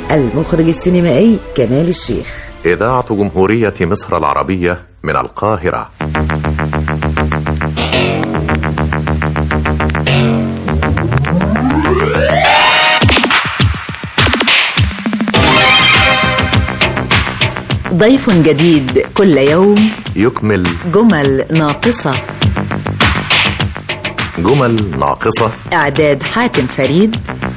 المخرج السينمائي كمال الشيخ إذاعة جمهورية مصر العربية من القاهرة ضيف جديد كل يوم يكمل جمل ناقصة جمل ناقصة إعداد حاتم فريد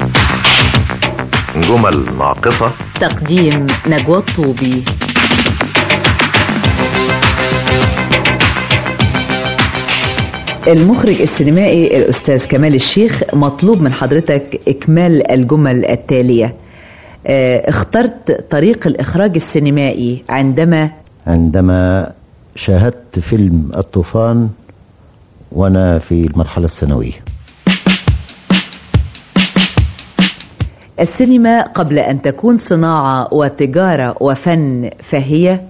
جمل ناقصة تقديم نجوى الطوبي المخرج السينمائي الأستاذ كمال الشيخ مطلوب من حضرتك إكمال الجمل التالية آه، اخترت طريق الإخراج السينمائي عندما عندما شاهدت فيلم الطوفان وأنا في المرحلة الثانوية السينما قبل أن تكون صناعة وتجارة وفن فهي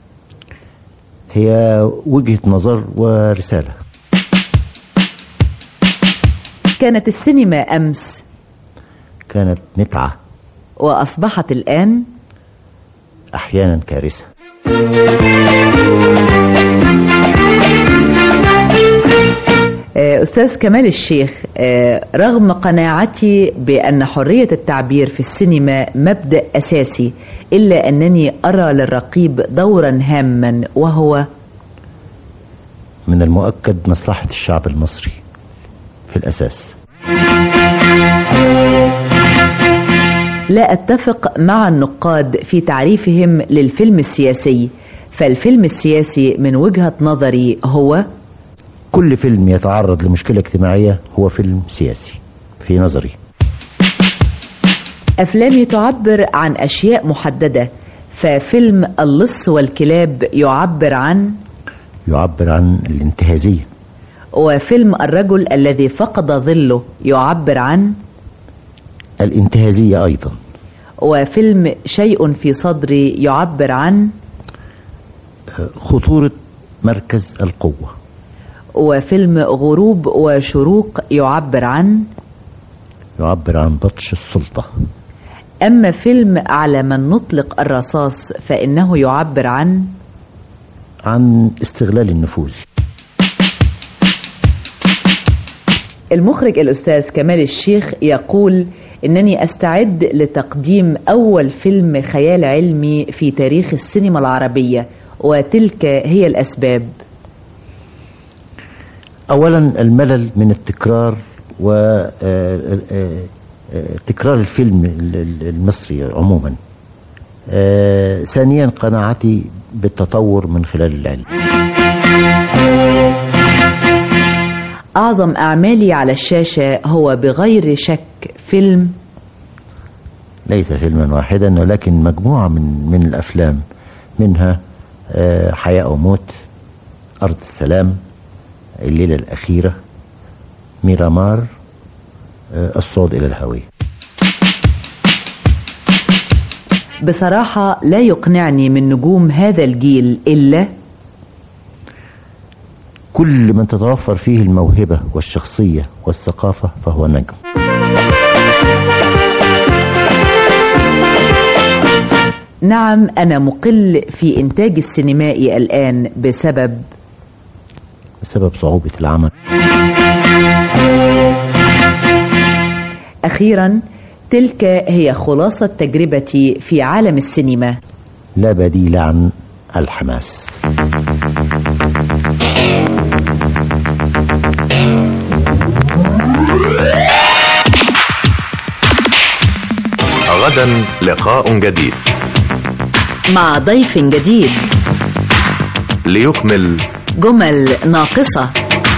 هي وجهة نظر ورسالة كانت السينما أمس كانت متعة وأصبحت الآن أحيانا كارثة آه، أستاذ كمال الشيخ آه، رغم قناعتي بأن حرية التعبير في السينما مبدأ أساسي إلا أنني أرى للرقيب دورا هاما وهو من المؤكد مصلحة الشعب المصري في الأساس لا أتفق مع النقاد في تعريفهم للفيلم السياسي فالفيلم السياسي من وجهة نظري هو كل فيلم يتعرض لمشكلة اجتماعية هو فيلم سياسي في نظري أفلامي تعبر عن أشياء محددة ففيلم اللص والكلاب يعبر عن يعبر عن الانتهازية وفيلم الرجل الذي فقد ظله يعبر عن الانتهازية أيضا وفيلم شيء في صدري يعبر عن خطورة مركز القوة وفيلم غروب وشروق يعبر عن يعبر عن بطش السلطة أما فيلم على من نطلق الرصاص فإنه يعبر عن عن استغلال النفوذ المخرج الأستاذ كمال الشيخ يقول إنني أستعد لتقديم أول فيلم خيال علمي في تاريخ السينما العربية وتلك هي الأسباب أولا الملل من التكرار و آه، آه، آه، تكرار الفيلم ال- ال- المصري عموما آه، ثانيا قناعتي بالتطور من خلال العلم أعظم أعمالي على الشاشة هو بغير شك فيلم ليس فيلما واحدا ولكن مجموعة من من الأفلام منها آه، حياة أو موت أرض السلام الليلة الأخيرة ميرامار آه، الصعود إلى الهوية بصراحة لا يقنعني من نجوم هذا الجيل إلا كل من تتوفر فيه الموهبة والشخصية والثقافة فهو نجم نعم أنا مقل في إنتاج السينمائي الآن بسبب بسبب صعوبة العمل أخيرا تلك هي خلاصة تجربتي في عالم السينما لا بديل عن الحماس غدا لقاء جديد مع ضيف جديد ليكمل جمل ناقصة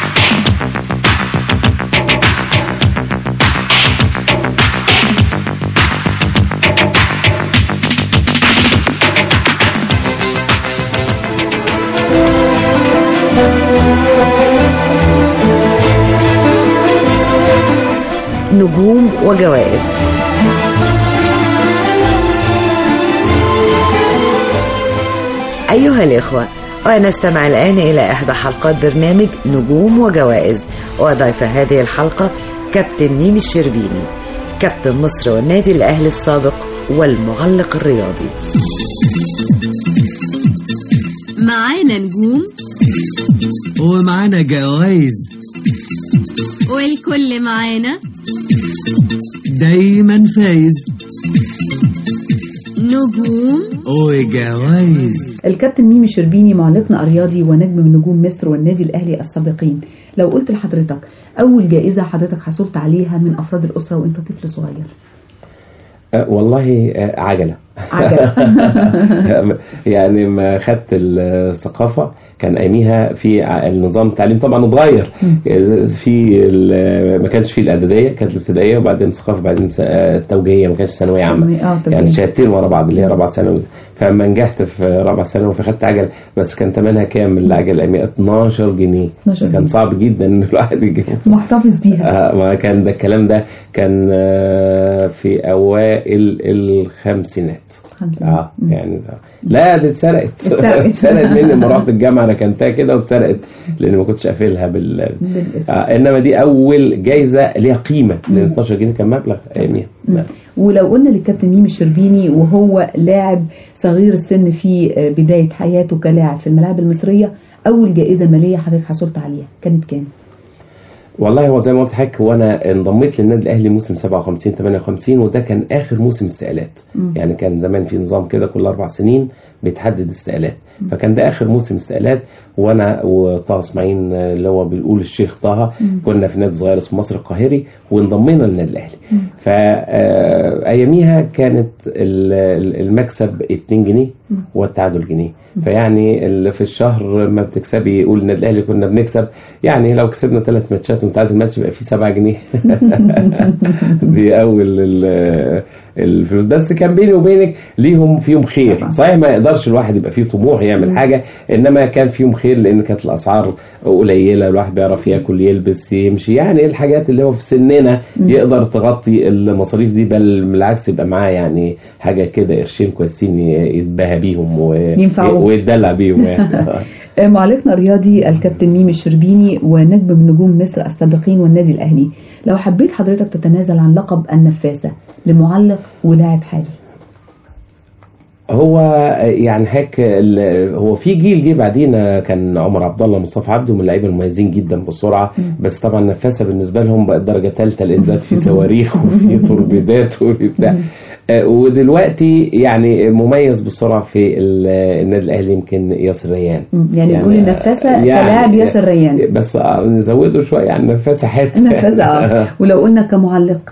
نجوم وجوائز أيها الإخوة ونستمع الآن إلى إحدى حلقات برنامج نجوم وجوائز وضيف هذه الحلقة كابتن ميمي الشربيني كابتن مصر والنادي الأهلي السابق والمعلق الرياضي معانا نجوم ومعانا جوائز والكل معانا دايما فايز نجوم وجوائز الكابتن ميمي الشربيني معلقنا الرياضي ونجم من نجوم مصر والنادي الاهلي السابقين لو قلت لحضرتك اول جائزه حضرتك حصلت عليها من افراد الاسره وانت طفل صغير أه والله أه عجلة عجلة. يعني ما خدت الثقافة كان أياميها في ع- النظام التعليم طبعا اتغير في ال- ما كانش في الإعدادية كانت الابتدائية وبعدين الثقافة بعدين س- آه، التوجيهية ما كانش ثانوية عامة اه طبيعي. يعني شهادتين ورا بعض اللي هي رابعة ثانوي فلما نجحت في رابعة ثانوي فخدت عجلة بس كان ثمنها كام العجلة أياميها 12 جنيه 12 كان جنيه. صعب جدا إن الواحد يجيبها محتفظ بيها آه، ما كان ده الكلام ده كان آه، في اوائل الخمسينات خمسينات. اه يعني ده- لا دي اتسرقت اتسرقت. اتسرقت مني لما رحت الجامعه ركنتها كده واتسرقت لان ما كنتش قافلها بال بالقفل. آه انما دي اول جايزه ليها قيمه لان 12 جنيه كان مبلغ اياميها ولو قلنا للكابتن ميمي الشربيني وهو لاعب صغير السن في بدايه حياته كلاعب في الملاعب المصريه اول جائزه ماليه حضرتك حصلت عليها كانت كام؟ والله هو زي ما قلت لحضرتك وانا انضميت للنادي الاهلي موسم 57 58 وده كان اخر موسم استقالات يعني كان زمان في نظام كده كل اربع سنين بيتحدد استقالات فكان ده اخر موسم استقالات وانا وطه اسماعيل اللي هو بيقول الشيخ طه كنا في نادي صغير اسمه مصر القاهري وانضمينا للنادي الاهلي فاياميها كانت ال- ال- المكسب 2 جنيه والتعادل جنيه فيعني اللي في الشهر ما بتكسبي يقول النادي الاهلي كنا بنكسب يعني لو كسبنا ثلاث ماتشات ونتعادل ماتش يبقى فيه 7 جنيه دي اول ال- الفلوس بس كان بيني وبينك ليهم فيهم خير صحيح ما يقدرش الواحد يبقى فيه طموح يعمل حاجه انما كان فيهم خير لان كانت الاسعار قليله الواحد بيعرف ياكل يلبس يمشي يعني الحاجات اللي هو في سننا يقدر تغطي المصاريف دي بل بالعكس يبقى معاه يعني حاجه كده قرشين كويسين يتباهى بيهم و... ينفعوه. ويتدلع بيهم يعني آه، معلقنا الرياضي الكابتن ميمي الشربيني ونجم من نجوم مصر السابقين والنادي الاهلي لو حبيت حضرتك تتنازل عن لقب النفاسه لمعلق ولاعب حالي هو يعني هيك ال- هو في جيل جه بعدينا كان عمر عبد الله مصطفى عبده من اللعيبه المميزين جدا بالسرعه بس طبعا نفاسه بالنسبه لهم بقت درجه ثالثه لان دلوقتي في صواريخ وفي توربيدات وفي بتاع آه، ودلوقتي يعني مميز بالسرعه في ال- النادي الاهلي يمكن ياسر ريان مم. يعني نقول النفاسة كلاعب ياسر ريان. بس آه، نزوده شويه يعني نفاسه حته نفاسه اه ولو قلنا كمعلق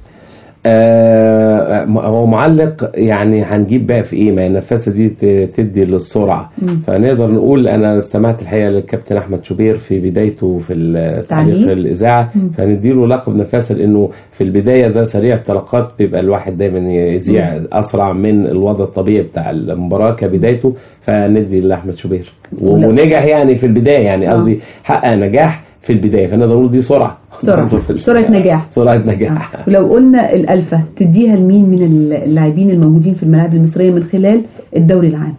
آه، هو معلق يعني هنجيب بقى في ايه ما هي النفاسه دي ت- تدي للسرعه فنقدر نقول انا استمعت الحقيقه للكابتن احمد شوبير في بدايته في ال- تعليق. تعليق الاذاعه فنديله لقب نفاسه لانه في البدايه ده سريع الطلقات بيبقى الواحد دايما يذيع اسرع من الوضع الطبيعي بتاع المباراه كبدايته فندي لاحمد شوبير ولو- ونجح يعني في البدايه يعني قصدي حقق نجاح في البدايه فنقدر نقول دي سرعه سرعة. سرعة نجاح. سرعه نجاح آه. ولو قلنا الألفة تديها لمين من اللاعبين الموجودين في الملاعب المصرية من خلال الدوري العام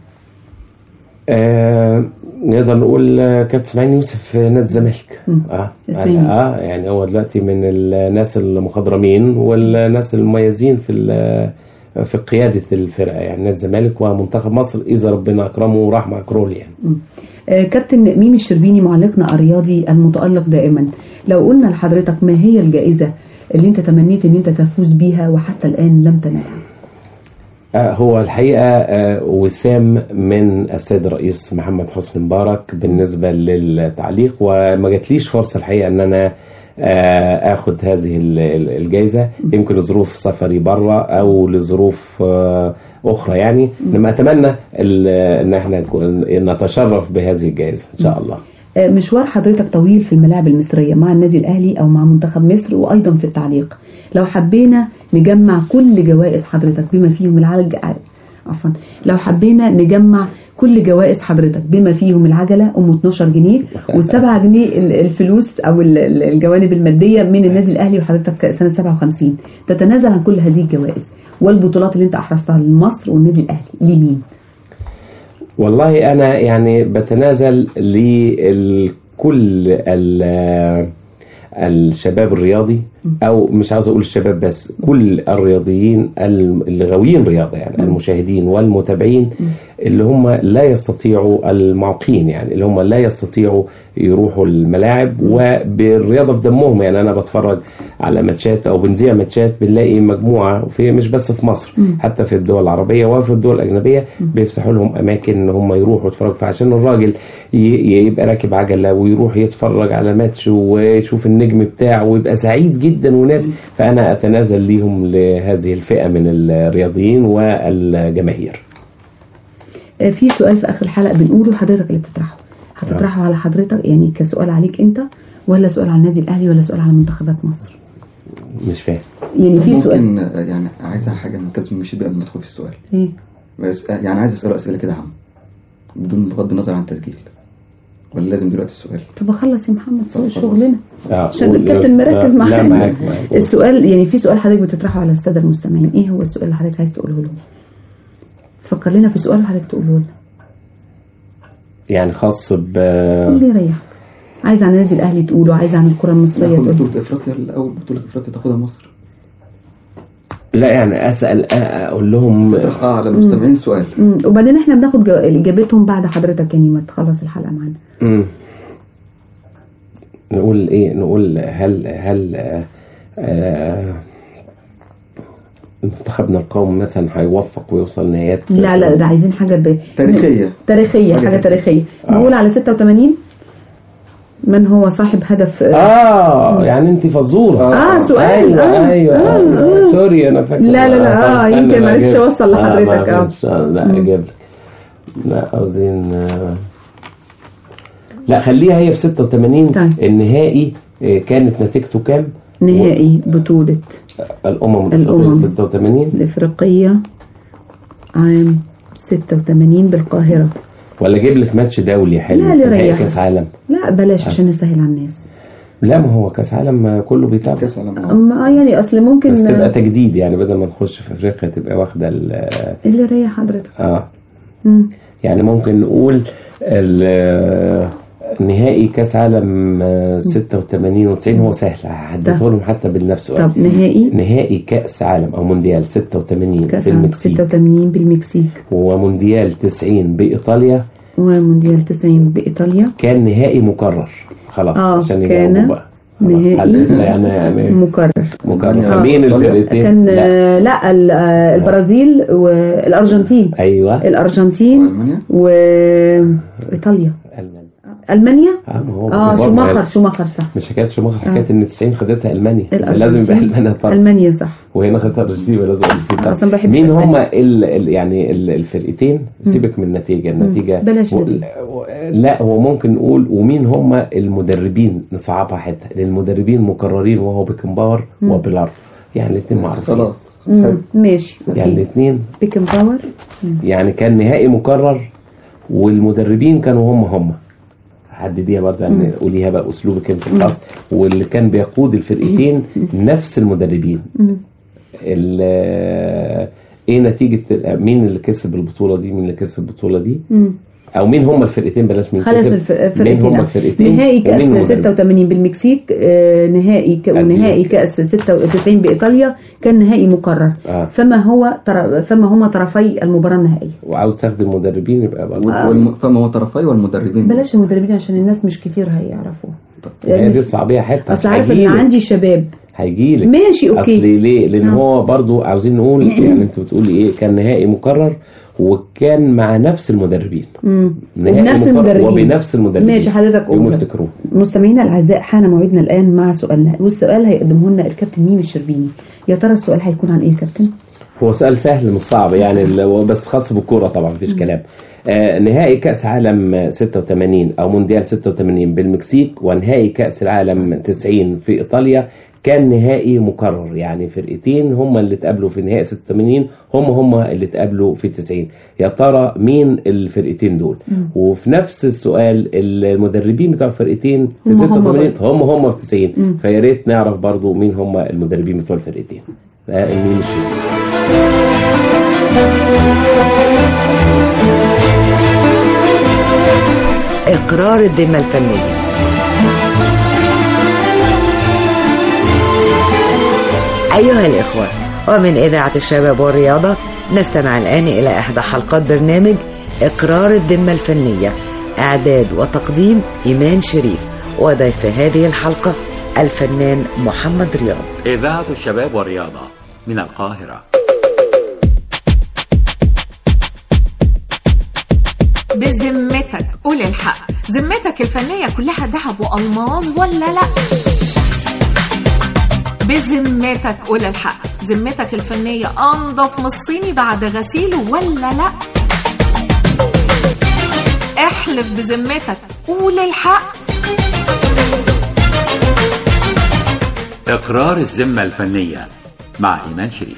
آه نقدر نقول آه، كابتن اسماعيل يوسف في نادي الزمالك اه إسماعيل يعني اه يعني هو دلوقتي من الناس المخضرمين والناس المميزين في ال- في قياده الفرقه يعني نادي الزمالك ومنتخب مصر اذا ربنا اكرمه وراح مع كرول يعني آه، كابتن ميمي الشربيني معلقنا الرياضي المتألق دائما لو قلنا لحضرتك ما هي الجائزة اللي انت تمنيت ان انت تفوز بيها وحتى الآن لم تنالها آه، هو الحقيقة آه، وسام من السيد الرئيس محمد حسني مبارك بالنسبة للتعليق وما جاتليش فرصة الحقيقة ان انا آه، اخد هذه ال- ال- الجائزة يمكن لظروف سفري بره او لظروف آه، اخرى يعني لما اتمنى ال- ان احنا نكون- نتشرف بهذه الجائزة ان شاء الله آه، مشوار حضرتك طويل في الملاعب المصرية مع النادي الأهلي أو مع منتخب مصر وأيضا في التعليق لو حبينا نجمع كل جوائز حضرتك بما فيهم العج عفوا لو حبينا نجمع كل جوائز حضرتك بما فيهم العجلة أم 12 جنيه والسبعة جنيه ال- الفلوس أو ال- ال- الجوانب المادية من النادي الأهلي وحضرتك سنة 57 تتنازل عن كل هذه الجوائز والبطولات اللي أنت أحرزتها لمصر والنادي الأهلي لمين؟ والله انا يعني بتنازل لكل ال- الشباب الرياضي او مش عاوز اقول الشباب بس كل الرياضيين اللي غاويين رياضه يعني المشاهدين والمتابعين اللي هم لا يستطيعوا المعوقين يعني اللي هم لا يستطيعوا يروحوا الملاعب وبالرياضه في دمهم يعني انا بتفرج على ماتشات او بنذيع ماتشات بنلاقي مجموعه في مش بس في مصر حتى في الدول العربيه وفي الدول الاجنبيه بيفتحوا لهم اماكن ان هم يروحوا يتفرجوا فعشان الراجل ي- يبقى راكب عجله ويروح يتفرج على ماتش ويشوف النجم بتاعه ويبقى سعيد جدا وناس فانا اتنازل ليهم لهذه الفئه من الرياضيين والجماهير آه، في سؤال في اخر الحلقه بنقوله حضرتك اللي بتطرحه هتطرحه على حضرتك يعني كسؤال عليك انت ولا سؤال على النادي الاهلي ولا سؤال على منتخبات مصر مش فاهم يعني في سؤال ممكن آه، يعني عايزة حاجة من كابتن مشيد قبل ما ندخل في السؤال ايه بس آه، يعني عايز أسأله أسئلة كده عامة بدون بغض النظر عن التسجيل ولا لازم دلوقتي السؤال طب اخلص يا محمد سؤال خلاص. شغلنا آه، عشان قول- الكابتن مركز آه، لا معانا معاك معاك السؤال يعني في سؤال حضرتك بتطرحه على الساده المستمعين ايه هو السؤال اللي حضرتك عايز تقوله لهم فكر لنا في سؤال حضرتك تقوله لنا يعني خاص ب اللي يريح عايز عن النادي الاهلي تقوله عايز عن الكره المصريه ناخد تقوله بطولة أفريقيا الأول بطولة أفريقيا تاخدها مصر لا يعني اسال أ- اقول لهم اه على المستمعين سؤال مم. وبعدين احنا بناخد جو- اجابتهم بعد حضرتك يعني ما تخلص الحلقه معانا مم. نقول ايه نقول هل هل آه، آه، منتخبنا القومي مثلا هيوفق ويوصل نهايات لا لا ده عايزين حاجه ب... تاريخية تاريخيه حاجة حاجه تاريخيه نقول على 86 من هو صاحب هدف اه يعني انت فزوره اه سؤال ايوه آه. ايوه آه. آه. سوري انا فاكر لا، لا، لا، طب آه، استنى يمكن أنا ما عرفتش أجيب. أوصل لحضرتك، ما آه. عرفتش، لا مم. اجيب لك لا عاوزين آه. لا خليها هي في 86 طيب. النهائي آه، كانت نتيجته كام؟ نهائي بطوله الامم الأمم. الافريقيه 86 الافريقيه عام 86 بالقاهره ولا اجيب لك ماتش دولي حلو لا، في لا، نهائي ريحك. كاس عالم لا بلاش عشان نسهل على الناس لا ما هو كاس عالم كله بيتابع كاس عالم آه. اما اه يعني اصل ممكن بس تبقى تجديد يعني بدل ما نخش في افريقيا تبقى واخده ال- اللي ريح حضرتك اه مم. يعني ممكن نقول ال- نهائي كاس عالم آه، 86 و90 هو سهل هحدده لهم حتى بالنفس طب نهائي نهائي كاس عالم او مونديال 86 كاس في عام المكسيك 86 بالمكسيك ومونديال 90 بايطاليا ومونديال 90 بايطاليا كان نهائي مكرر خلاص آه، عشان كان يجاوبوا بقى خلاص نهائي حللنا يعني يعني مكرر مكرر آه. فمين الفرقتين؟ كان لا. آه، لا ال- آه، البرازيل والارجنتين ايوه الارجنتين وألمانيا وايطاليا المانيا المانيا اه ما هو اه برضه شوماخر يعني شوماخر صح مش حكايه شوماخر آه. حكايه ان 90 خدتها المانيا الأرجنتين. لازم يبقى المانيا طبعا المانيا صح وهنا خدتها الارجنتين يبقى لازم الارجنتين أصلاً طبعا بحب مين ألمانيا. هم ال ال يعني ال- الفرقتين سيبك من النتيجه النتيجه بلاش و- نتيجة. و- لا هو ممكن نقول ومين هم المدربين نصعبها حته للمدربين مكررين وهو بيكنباور وبيلار يعني الاثنين معروفين خلاص مم. حلو. ماشي يعني اوكي الاثنين بيكن باور يعني كان نهائي مكرر والمدربين كانوا هم هم حدديها برضه يعني قوليها بقى اسلوبك انت الخاص واللي كان بيقود الفرقتين نفس المدربين مم. ال- ايه نتيجه مين اللي كسب البطوله دي مين اللي كسب البطوله دي مم. او مين هم الفرقتين بلاش مين خلاص كسب الف- مين هم الفرقتين الفرقتين نهائي ومين كأس المدرب؟ 86 بالمكسيك آه، نهائي ك... ونهائي كأس 96 بإيطاليا كان نهائي مكرر آه. فما هو طر... فما هما طرفي المباراة النهائية وعاوز تاخد المدربين يبقى بقى والم- فما هو طرفي والمدربين بلاش المدربين عشان الناس مش كتير هيعرفوا هي دي صعبيه حته اصل عارف ان عندي شباب هيجي لك ماشي، أوكي. اصل ليه لان آه. هو برضو عاوزين نقول يعني انت بتقولي ايه كان نهائي مكرر وكان مع نفس المدربين مم. نهائي وبنفس مكرر المدربين وبنفس المدربين ماشي حضرتك يوم قول يفتكروه مستمعينا الاعزاء حان موعدنا الان مع سؤالنا والسؤال هيقدمه لنا الكابتن ميمي الشربيني يا ترى السؤال هيكون عن ايه يا كابتن؟ هو سؤال سهل مش صعب يعني ال- هو بس خاص بالكوره طبعا مفيش كلام آه نهائي كاس عالم 86 او مونديال 86 بالمكسيك ونهائي كاس العالم 90 في ايطاليا كان نهائي مكرر يعني فرقتين هم اللي اتقابلوا في نهائي 86 هم هم اللي اتقابلوا في 90 يا ترى مين الفرقتين دول وفي نفس السؤال المدربين بتوع الفرقتين في هم هم 86 برضه. هم هم في 90 فيا ريت نعرف برضو مين هم المدربين بتوع الفرقتين آه، مين الشيء إقرار الذمة الفنية أيها الإخوة ومن إذاعة الشباب والرياضة نستمع الآن إلى إحدى حلقات برنامج إقرار الذمة الفنية إعداد وتقديم إيمان شريف وضيف هذه الحلقة الفنان محمد رياض إذاعة الشباب والرياضة من القاهرة بذمتك قول الحق ذمتك الفنية كلها ذهب وألماظ ولا لا بذمتك قول الحق ذمتك الفنية أنضف من الصيني بعد غسيله ولا لا احلف بذمتك قول الحق إقرار الذمة الفنية مع إيمان شريف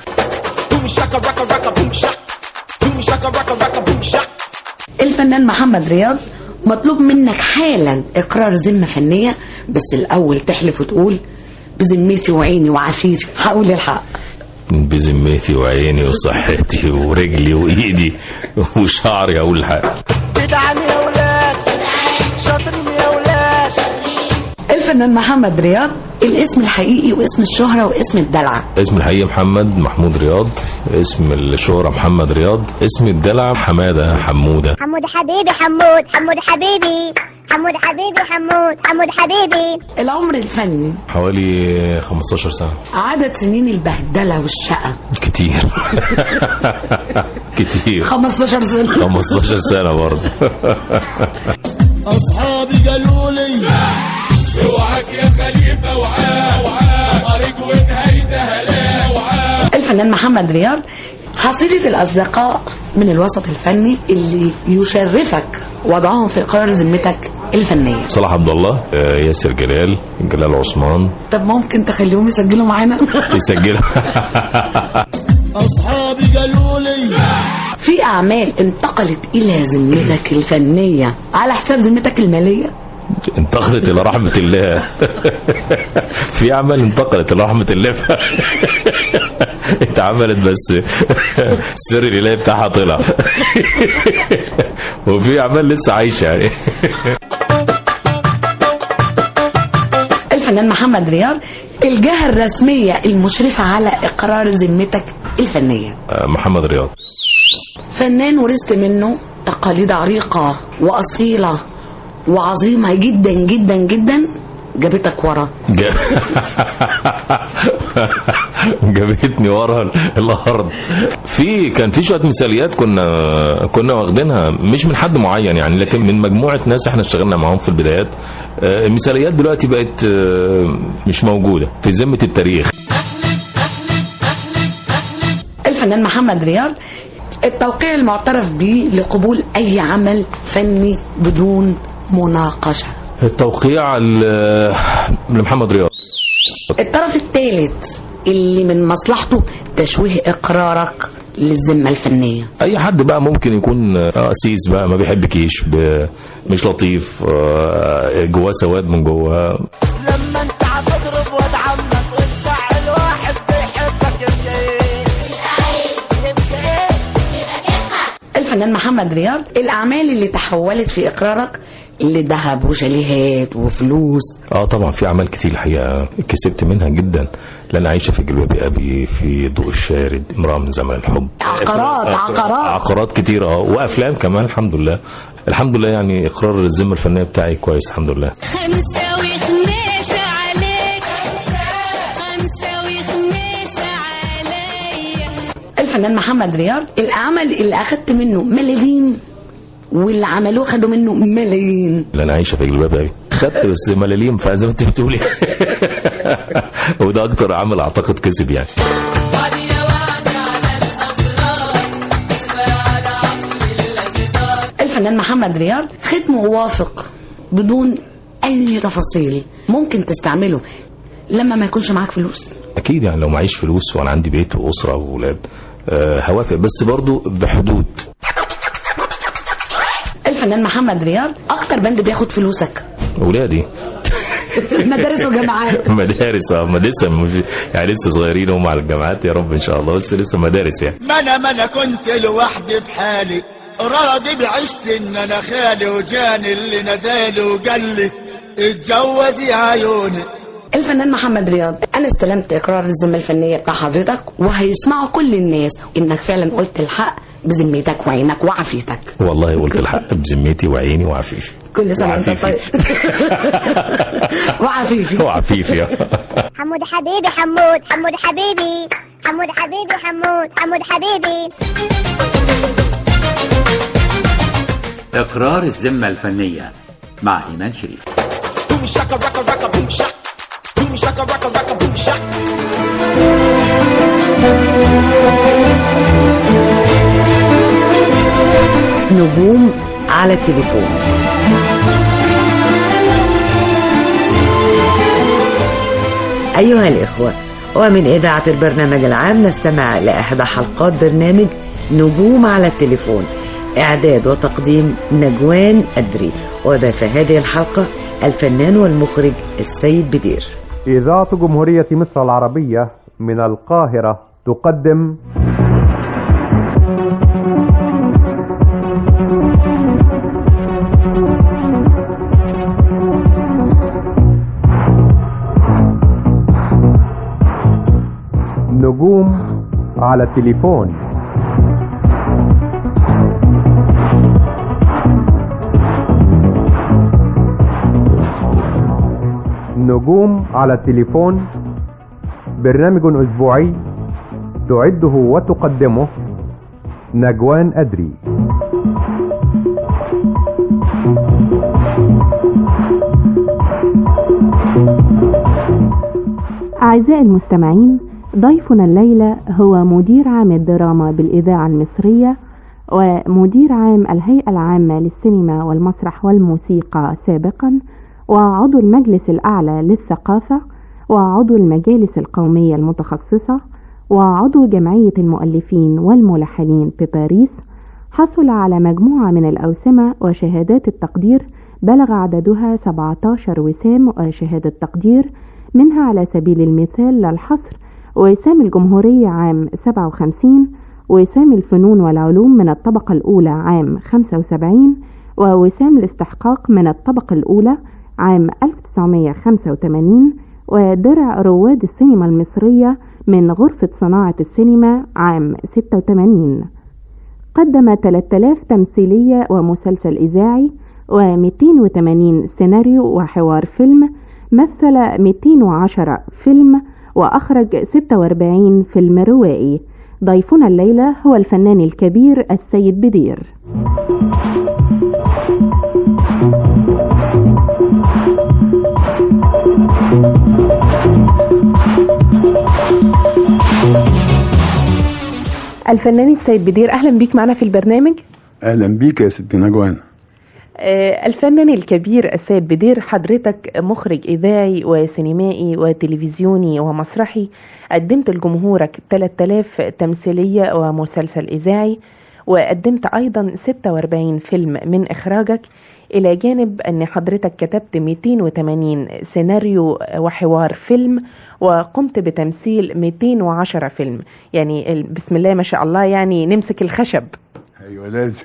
الفنان محمد رياض مطلوب منك حالا اقرار ذمه فنيه بس الاول تحلف وتقول بذمتي وعيني وعافيتي هقول الحق بذمتي وعيني وصحتي ورجلي وايدي وشعري اقول الحق ادعم يا ولاد شاطرين يا ولاد الفنان محمد رياض الاسم الحقيقي واسم الشهرة واسم الدلع اسم الحقيقي محمد محمود رياض اسم الشهرة محمد رياض اسم الدلع حمادة حمودة حمود حبيبي حمود حمود حبيبي حمود حبيبي حمود حمود حبيبي العمر الفني حوالي 15 سنة عدد سنين البهدلة والشقة كتير كتير 15 سنة 15 سنة برضه اصحابي قالوا لي اوعك يا خليفه وعاه وعاه طريق ونهايتها لا وعاه الفنان محمد رياض حصيلة الأصدقاء من الوسط الفني اللي يشرفك وضعهم في إقرار ذمتك الفنية صلاح عبد الله آه، ياسر جلال جلال عثمان طب ممكن تخليهم يسجلوا معانا يسجل اصحابي قالوا لي في أعمال انتقلت إلى ذمتك الفنية على حساب ذمتك المالية انتقلت الى رحمة الله في اعمال انتقلت الى رحمة الله اتعملت بس السر الالهي بتاعها طلع وفي اعمال لسه عايشة يعني الفنان محمد رياض الجهة الرسمية المشرفة على إقرار ذمتك الفنية آه، محمد رياض فنان ورثت منه تقاليد عريقة وأصيلة وعظيمة جدا جدا جدا جابتك ورا جا- جابتني ورا الارض في كان في شويه مثاليات كنا كنا واخدينها مش من حد معين يعني لكن من مجموعه ناس احنا اشتغلنا معاهم في البدايات آه، المثاليات دلوقتي بقت آه، مش موجوده في ذمه التاريخ الفنان محمد رياض التوقيع المعترف به لقبول أي عمل فني بدون مناقشة التوقيع ل- لمحمد رياض الطرف الثالث اللي من مصلحته تشويه إقرارك للذمة الفنية اي حد بقى ممكن يكون آه، قسيس بقى ما بيحبكيش ب- مش لطيف آه، جواه سواد من جواه لما انت هتضرب واد عمك وتزعل واحد بيحبك يبقى ايه يبقى ايه الفنان محمد رياض الأعمال اللي تحولت في إقرارك لذهب وشاليهات وفلوس اه طبعا في اعمال كتير الحقيقه كسبت منها جدا لان عايشه في جلباب ابي في ضوء الشارد امراه من زمن الحب عقارات آه، عقارات عقارات كتير اه وافلام كمان الحمد لله الحمد لله يعني اقرار الذمه الفنيه بتاعي كويس الحمد لله هنساوي خميسة عليك هنساوي خميسة عليا الفنان محمد رياض العمل اللي أخدت منه ملاليم واللي عملوه خدوا منه ملايين اللي انا عايشه في جلباب ابي خدت بس ملاليم فزي ما انت بتقولي وده اكتر عمل اعتقد كسب يعني الفنان محمد رياض ختمه وافق بدون أي تفاصيل ممكن تستعمله لما ما يكونش معاك فلوس اكيد يعني لو معيش فلوس وانا عندي بيت واسره واولاد آه، هوافق بس برضو بحدود الفنان محمد رياض أكتر بند بياخد فلوسك اولادي مدارس وجامعات مدارس اه ما لسه مش- يعني لسه صغيرين هم على الجامعات يا رب ان شاء الله بس لسه مدارس يعني ما انا ما انا كنت لوحدي في حالي راضي بعشت ان انا خالي وجاني اللي نادالي وقال لي اتجوز يا عيوني الفنان محمد رياض انا استلمت اقرار الذمه الفنيه بتاع حضرتك وهيسمعوا كل الناس انك فعلا قلت الحق بذمتك وعينك وعافيتك والله قلت الحق بذمتي وعيني وعفيفي كل سنه وانت طيب وعفيفي وعفيفي حمود حبيبي حمود حمود حبيبي حمود حبيبي حمود حمود حبيبي إقرار الذمة الفنية مع إيمان شريف Boom shaka raka raka boom shak. Boom shaka raka raka boom shak. نجوم على التليفون أيها الإخوة ومن إذاعة البرنامج العام نستمع لإحدى حلقات برنامج نجوم على التليفون إعداد وتقديم نجوان أدري وضيف هذه الحلقة الفنان والمخرج السيد بدير إذاعة جمهورية مصر العربية من القاهرة تقدم نجوم على التليفون نجوم على التليفون برنامج أسبوعي تعده وتقدمه نجوان أدري أعزائي المستمعين ضيفنا الليلة هو مدير عام الدراما بالإذاعة المصرية ومدير عام الهيئة العامة للسينما والمسرح والموسيقى سابقا وعضو المجلس الأعلى للثقافة وعضو المجالس القومية المتخصصة وعضو جمعية المؤلفين والملحنين بباريس حصل على مجموعة من الأوسمة وشهادات التقدير بلغ عددها 17 وسام وشهادة تقدير منها على سبيل المثال للحصر وسام الجمهورية عام 57 وسام الفنون والعلوم من الطبقة الأولى عام 75 ووسام الاستحقاق من الطبقة الأولى عام 1985 ودرع رواد السينما المصرية من غرفة صناعة السينما عام 86 قدم 3000 تمثيلية ومسلسل إذاعي و280 سيناريو وحوار فيلم مثل 210 فيلم وأخرج 46 فيلم روائي ضيفنا الليلة هو الفنان الكبير السيد بدير الفنان السيد بدير أهلا بيك معنا في البرنامج اهلا بيك يا ست نجوان آه، الفنان الكبير السيد بدير حضرتك مخرج إذاعي وسينمائي وتلفزيوني ومسرحي قدمت لجمهورك 3000 تمثيلية ومسلسل إذاعي وقدمت أيضا 46 فيلم من إخراجك إلى جانب أن حضرتك كتبت 280 سيناريو وحوار فيلم وقمت بتمثيل 210 فيلم يعني ال- بسم الله ما شاء الله يعني نمسك الخشب ايوه لازم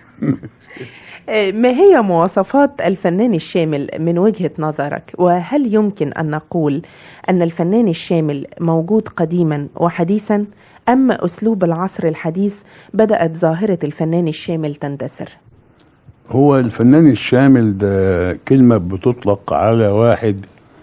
ما هي مواصفات الفنان الشامل من وجهة نظرك وهل يمكن أن نقول أن الفنان الشامل موجود قديما وحديثا أم أسلوب العصر الحديث بدأت ظاهرة الفنان الشامل تندثر هو الفنان الشامل ده كلمة بتطلق على واحد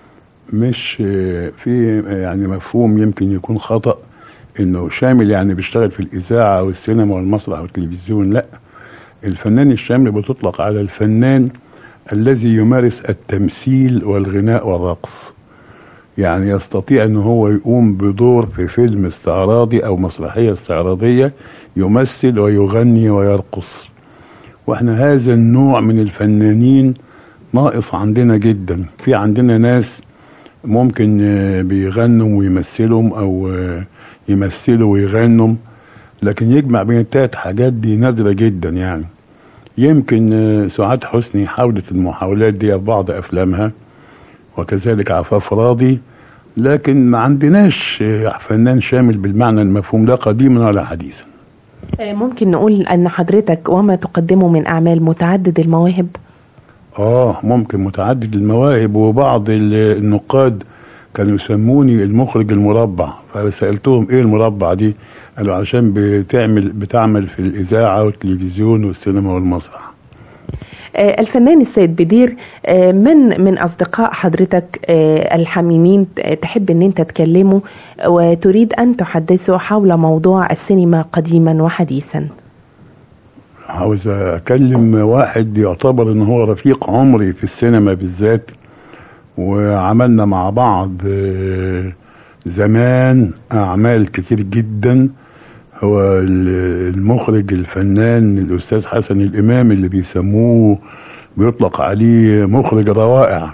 مش آه، في آه، يعني مفهوم يمكن يكون خطأ انه شامل يعني بيشتغل في الاذاعة والسينما والمسرح والتلفزيون لا الفنان الشامل بتطلق على الفنان الذي يمارس التمثيل والغناء والرقص يعني يستطيع ان هو يقوم بدور في فيلم استعراضي او مسرحية استعراضية يمثل ويغني ويرقص واحنا هذا النوع من الفنانين ناقص عندنا جدا في عندنا ناس ممكن آه، بيغنوا ويمثلوا او آه، يمثلوا ويغنوا لكن يجمع بين التلات حاجات دي نادرة جدا يعني يمكن آه، سعاد حسني حاولت المحاولات دي في بعض افلامها وكذلك عفاف راضي لكن ما عندناش آه، فنان شامل بالمعنى المفهوم ده قديما ولا حديثا آه، ممكن نقول أن حضرتك وما تقدمه من أعمال متعدد المواهب اه ممكن متعدد المواهب وبعض ال- النقاد كانوا يسموني المخرج المربع فسالتهم ايه المربع دي قالوا عشان بتعمل بتعمل في الاذاعه والتلفزيون والسينما والمسرح آه، الفنان السيد بدير آه، من من اصدقاء حضرتك آه، الحميمين ت- تحب ان انت تكلمه وتريد ان تحدثه حول موضوع السينما قديما وحديثا عاوز اكلم واحد يعتبر ان هو رفيق عمري في السينما بالذات وعملنا مع بعض آه، زمان اعمال كتير جدا هو ال- المخرج الفنان الاستاذ حسن الامام اللي بيسموه بيطلق عليه مخرج روائع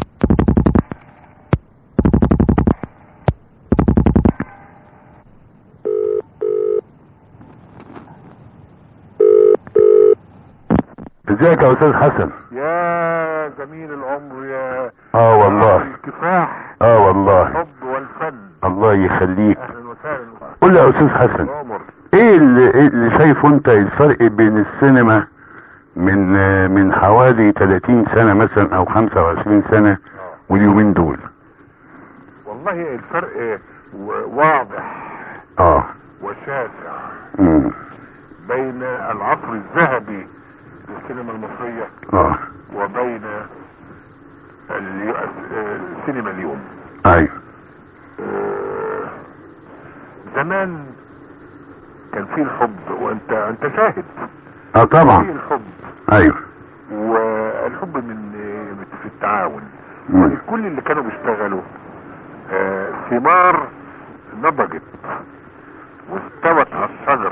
ازيك يا استاذ حسن يا جميل العمر يا اه والله الكفاح اه والله الحب والفن الله يخليك اهلا وسهلا قول لي يا استاذ حسن عمر ايه اللي, إيه اللي شايفه انت الفرق بين السينما من آه، من حوالي 30 سنه مثلا او 25 سنه واليومين دول والله الفرق و- واضح اه وشاسع مم. بين العصر الذهبي للسينما المصرية اه وبين اليو- السينما اليوم ايوه آه، زمان كان في الحب وانت انت شاهد اه في طبعا الحب ايوه والحب من في التعاون مم. كل اللي كانوا بيشتغلوا آه، ثمار نضجت واستوت على الشجر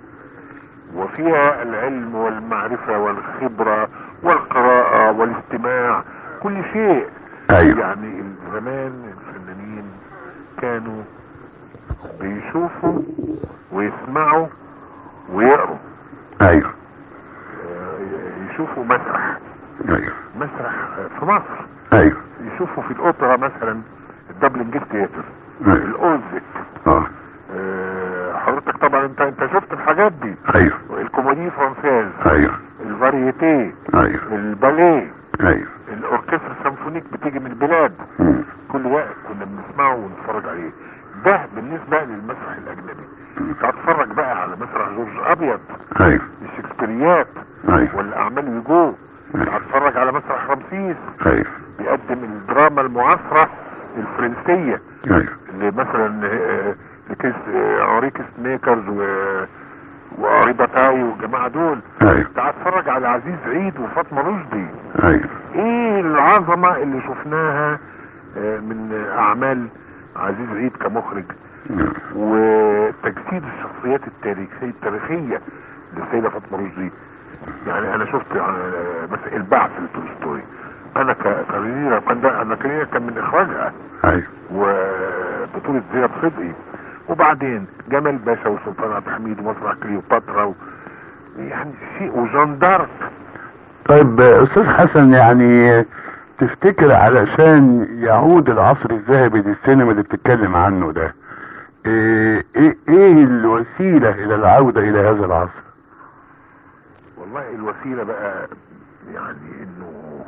وفيها العلم والمعرفة والخبرة والقراءة والاستماع كل شيء أيوة. يعني زمان الفنانين كانوا بيشوفوا ويسمعوا ويقروا ايوه آه، يشوفوا مسرح ايوه مسرح آه، في مصر ايوه يشوفوا في الاوبرا مثلا الدبلن جيت تياتر أيوة. الاوزك اه آه، حضرتك طبعا انت انت شفت الحاجات دي ايوه الكوميدي فرانسيز ايوه الفاريتي ايوه الباليه ايوه الاوركسترا السيمفونيك بتيجي من البلاد مم. كل ده كنا بنسمعه ونتفرج عليه ده بالنسبه للمسرح الاجنبي تتفرج بقى على مسرح جورج ابيض ايوه الشكسبيريات ايوه والاعمال ويجو هتفرج على مسرح رمسيس ايوه بيقدم الدراما المعاصره الفرنسيه ايوه اللي مثلا آه، لكيس آه، اوريكس ميكرز و واري باتاي والجماعه دول ايوه تعال اتفرج على عزيز عيد وفاطمه رشدي ايوه ايه العظمه اللي شفناها آه، من اعمال عزيز عيد كمخرج وتجسيد الشخصيات التاريخيه التاريخيه للسيده فاطمه رشدي يعني انا شفت آه، مثلا البعث لتولستوي انا ك- كاريرا كان ده انا كاريرا كان من اخراجها ايوه وبطولة زياد صدقي وبعدين جمال باشا وسلطان عبد الحميد ومسرح كليوباترا و... يعني شيء وجان دارك طيب آه، استاذ حسن يعني تفتكر علشان يعود العصر الذهبي للسينما اللي بتتكلم عنه ده ايه ايه, إيه الوسيله الى العوده الى هذا العصر والله الوسيلة بقى يعني انه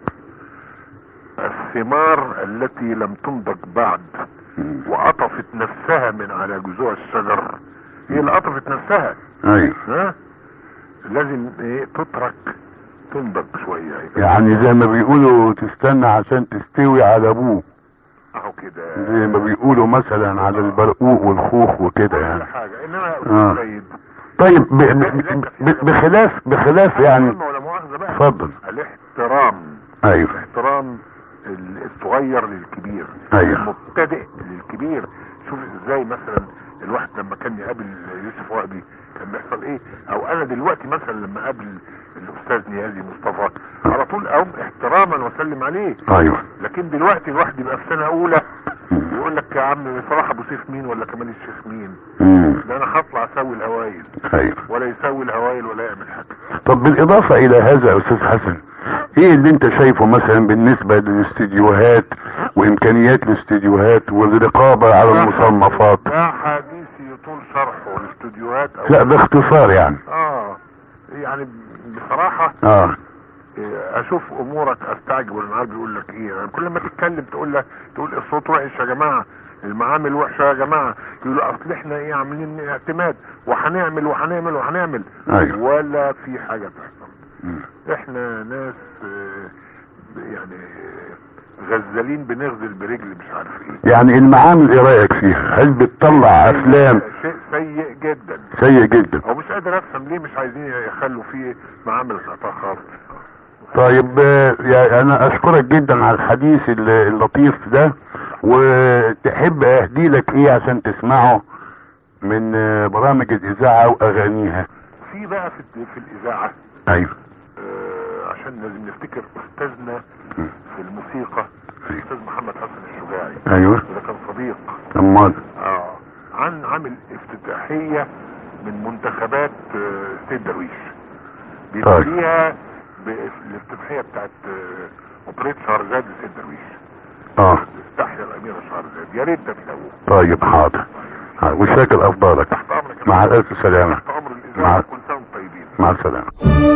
الثمار التي لم تنضج بعد وقطفت نفسها من على جذوع الشجر هي اللي قطفت نفسها ايوه ها لازم ايه تترك تنضج شوية يعني زي ما بيقولوا تستنى عشان تستوي على ابوه اهو كده زي ما بيقولوا مثلا على البرقوق والخوخ وكده يعني حاجة انما آه. أستاذ سيد طيب ب ب ب بخلاف بخلاف يعني ولا مؤاخذة بقى اتفضل الاحترام ايوه احترام الصغير للكبير أيوة. المبتدئ للكبير شوف ازاي مثلا الواحد لما كان يقابل يوسف وهبي كان بيحصل ايه او انا دلوقتي مثلا لما اقابل الاستاذ نيازي مصطفى على طول اقوم احتراما واسلم عليه ايوه لكن دلوقتي الواحد يبقى في سنه اولى يقول لك يا عم صلاح ابو سيف مين ولا كمال الشيخ مين مم. ده انا هطلع اسوي الهوايل ايوه ولا يسوي الهوايل ولا يعمل حاجه طب بالاضافه الى هذا يا استاذ حسن ايه اللي انت شايفه مثلا بالنسبه للاستديوهات وامكانيات الاستديوهات والرقابه على المصنفات ده حديث يطول شرحه الاستوديوهات أو لا باختصار يعني اه يعني بصراحة اه إيه، اشوف امورك استعجب والمعارض بيقول لك ايه يعني كل ما تتكلم تقول لك تقول الصوت وحش يا جماعه المعامل وحشه يا جماعه يقولوا اصل احنا ايه عاملين اعتماد وهنعمل وهنعمل وهنعمل أيوة. ولا في حاجه تحصل احنا ناس آه، يعني غزالين بنغزل برجل مش عارف ايه يعني المعامل ايه رايك فيها هل بتطلع افلام شيء سيء جدا سيء جدا او مش قادر افهم ليه مش عايزين يخلوا فيه معامل خطا خالص طيب آه، يعني انا اشكرك جدا على الحديث الل- اللطيف ده وتحب اهدي لك ايه عشان تسمعه من آه، برامج الاذاعه واغانيها في بقى في, في الاذاعه ايوه آه، عشان لازم نفتكر استاذنا في الموسيقى الاستاذ محمد حسن الشجاعي أيوة. ده كان صديق امال اه عن عامل افتتاحيه من منتخبات آه، سيد درويش طيب. بيبتديها بالافتتاحيه بتاعت آه، اوبريت شهرزاد لسيد درويش اه استحيا الاميره شهرزاد يا ريت ده تلاقوه طيب حاضر حاضر. وشاكر افضالك مع الف سلامه مع كل سنه وانتم طيبين مع السلامه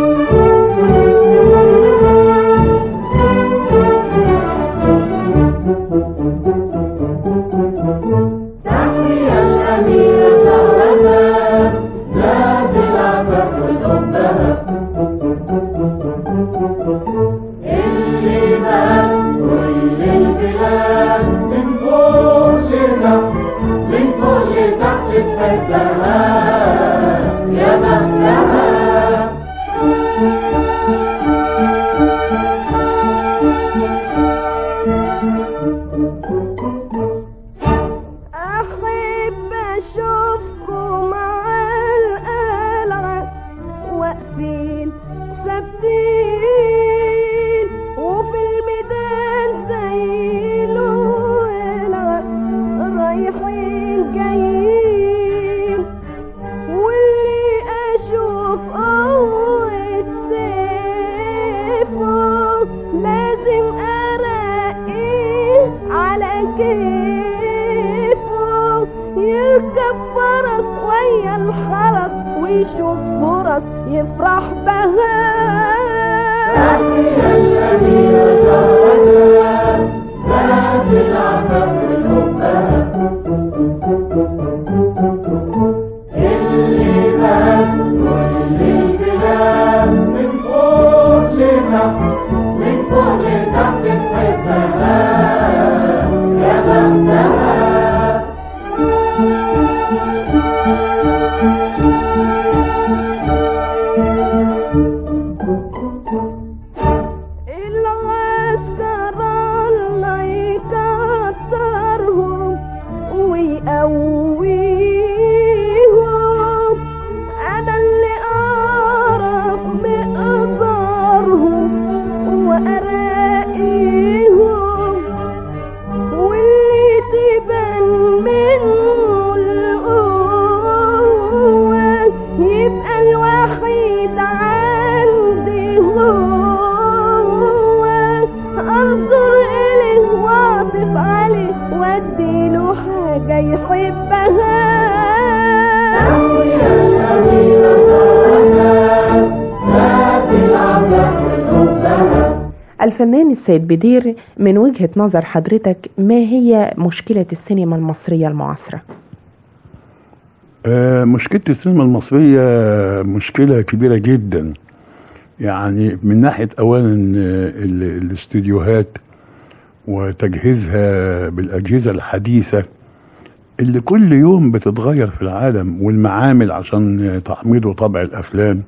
أحب أشوفكم على القلعة واقفين ثابتين وفي الميدان زي الولع رايحين جايين واللي أشوف قوة سيفه لازم أراقيه على كيفه يركب فرس ويا الحرس ويشوف فرص يفرح بها العسكر الله يكترهم ويقويهم انا اللي اعرف مقدارهم واراقيهم واللي تبان منه القوة يبقى الوحيد عندي هو انظر اليه واعطف عليه واديله حاجة يحبها الفنان السيد بدير من وجهة نظر حضرتك ما هي مشكلة السينما المصرية المعاصرة؟ آه، مشكلة السينما المصرية مشكلة كبيرة جدا يعني من ناحية أولا آه، ال- الاستديوهات وتجهيزها بالأجهزة الحديثة اللي كل يوم بتتغير في العالم والمعامل عشان تحميض وطبع الأفلام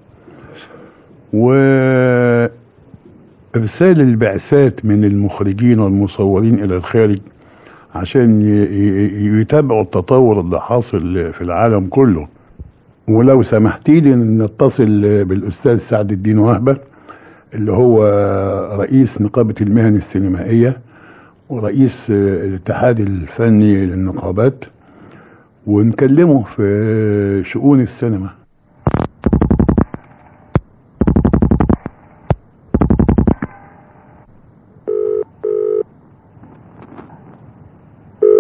وإرسال البعثات من المخرجين والمصورين إلى الخارج عشان ي- ي- يتابعوا التطور اللي حاصل في العالم كله ولو سمحتي لي نتصل بالاستاذ سعد الدين وهبه اللي هو رئيس نقابه المهن السينمائيه ورئيس الاتحاد الفني للنقابات ونكلمه في شؤون السينما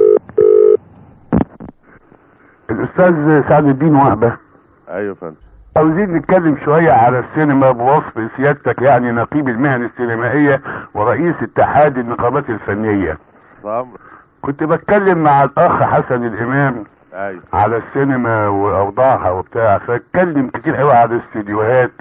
الاستاذ سعد الدين وهبه ايوه يا فندم عاوزين نتكلم شوية على السينما بوصف سيادتك يعني نقيب المهن السينمائية ورئيس اتحاد النقابات الفنية كنت بتكلم مع الأخ حسن الإمام ايوه على السينما وأوضاعها وبتاع فاتكلم كتير قوي على الاستديوهات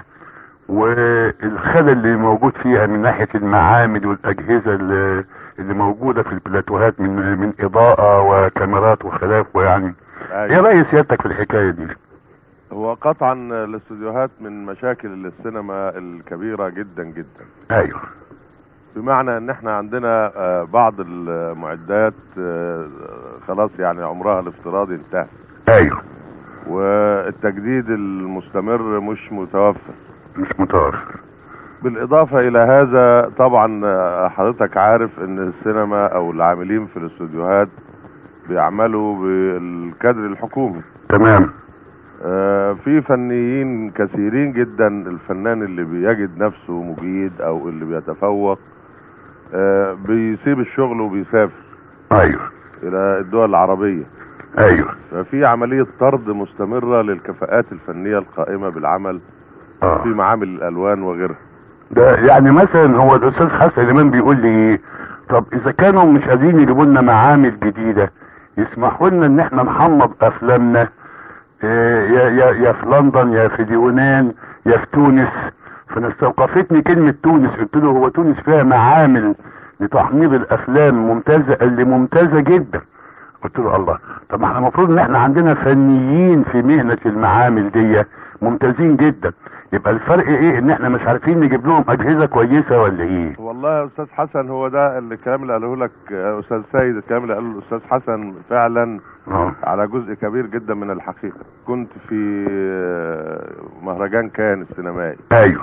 والخلل اللي موجود فيها من ناحية المعامل والأجهزة اللي, اللي موجودة في البلاتوهات من من إضاءة وكاميرات وخلافه يعني أيوة. ايه رأي سيادتك في الحكاية دي؟ هو قطعا الاستوديوهات من مشاكل السينما الكبيرة جدا جدا ايوه بمعنى ان احنا عندنا آه، بعض المعدات آه، خلاص يعني عمرها الافتراضي انتهى ايوه والتجديد المستمر مش متوفر مش متوفر بالاضافة الى هذا طبعا آه، حضرتك عارف ان السينما او العاملين في الاستوديوهات بيعملوا بالكادر الحكومي تمام آه، في فنيين كثيرين جدا الفنان اللي بيجد نفسه مجيد او اللي بيتفوق آه، بيسيب الشغل وبيسافر ايوه الى الدول العربية ايوه ففي عملية طرد مستمرة للكفاءات الفنية القائمة بالعمل آه. في معامل الالوان وغيرها ده يعني مثلا هو الاستاذ حسن امام بيقول لي ايه طب اذا كانوا مش قادرين يجيبوا لنا معامل جديده يسمحوا لنا ان احنا نحمض افلامنا إيه، يا يا يا في لندن يا في اليونان يا في تونس فاستوقفتني كلمه تونس قلت له هو تونس فيها معامل لتحميض الافلام ممتازه قال لي ممتازه جدا قلت له الله طب ما احنا المفروض ان احنا عندنا فنيين في مهنه المعامل دي ممتازين جدا يبقى الفرق ايه ان احنا مش عارفين نجيب لهم اجهزه كويسه ولا ايه والله يا استاذ حسن هو ده اللي الكلام اللي قاله لك آه، استاذ سيد الكلام اللي قاله الاستاذ حسن فعلا اه على جزء كبير جدا من الحقيقة كنت في آه، مهرجان كان السينمائي ايوه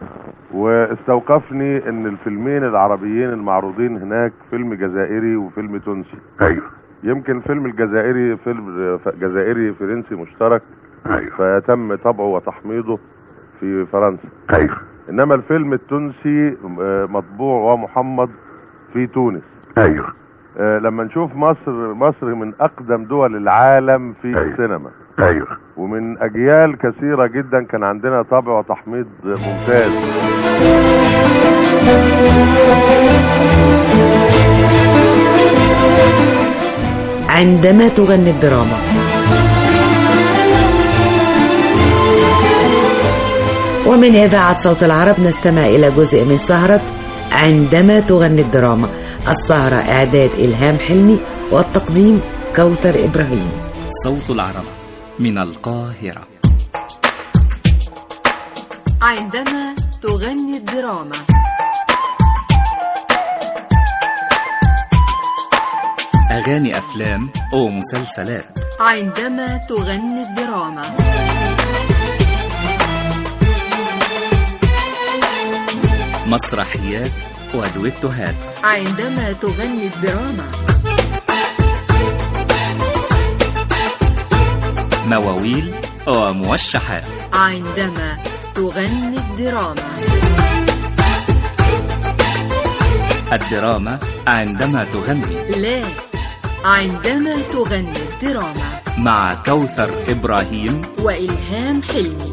واستوقفني ان الفيلمين العربيين المعروضين هناك فيلم جزائري وفيلم تونسي ايوه يمكن الفيلم الجزائري فيلم ف- جزائري فرنسي مشترك ايوه فيتم طبعه وتحميضه في فرنسا ايوه انما الفيلم التونسي آه، مطبوع ومحمض في تونس ايوه آه، لما نشوف مصر مصر من اقدم دول العالم في أيوة. السينما ايوه ومن اجيال كثيره جدا كان عندنا طابع وتحميض ممتاز عندما تغني الدراما ومن إذاعة صوت العرب نستمع إلى جزء من سهرة عندما تغني الدراما السهرة إعداد إلهام حلمي والتقديم كوثر إبراهيم صوت العرب من القاهرة عندما تغني الدراما أغاني أفلام ومسلسلات عندما تغني الدراما مسرحيات ودويتوهات عندما تغني الدراما مواويل وموشحات عندما تغني الدراما الدراما عندما تغني لا عندما تغني الدراما مع كوثر إبراهيم وإلهام حلمي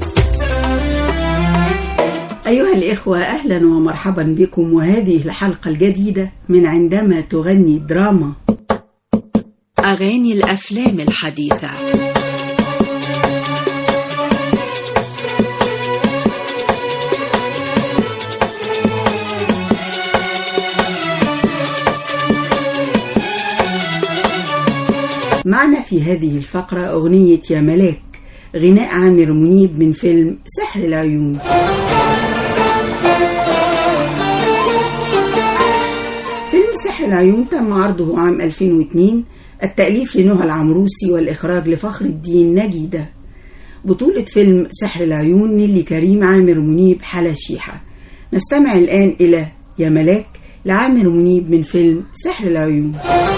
أيها الإخوة أهلا ومرحبا بكم وهذه الحلقة الجديدة من عندما تغني الدراما أغاني الأفلام الحديثة معنا في هذه الفقرة أغنية يا ملاك غناء عامر منيب من فيلم سحر العيون فيلم سحر العيون تم عرضه عام 2002 التأليف لنهى العمروسي والإخراج لفخر الدين نجيدة بطولة فيلم سحر العيون نيلي كريم عامر منيب حلا شيحة نستمع الآن إلى يا ملاك لعامر منيب من فيلم سحر العيون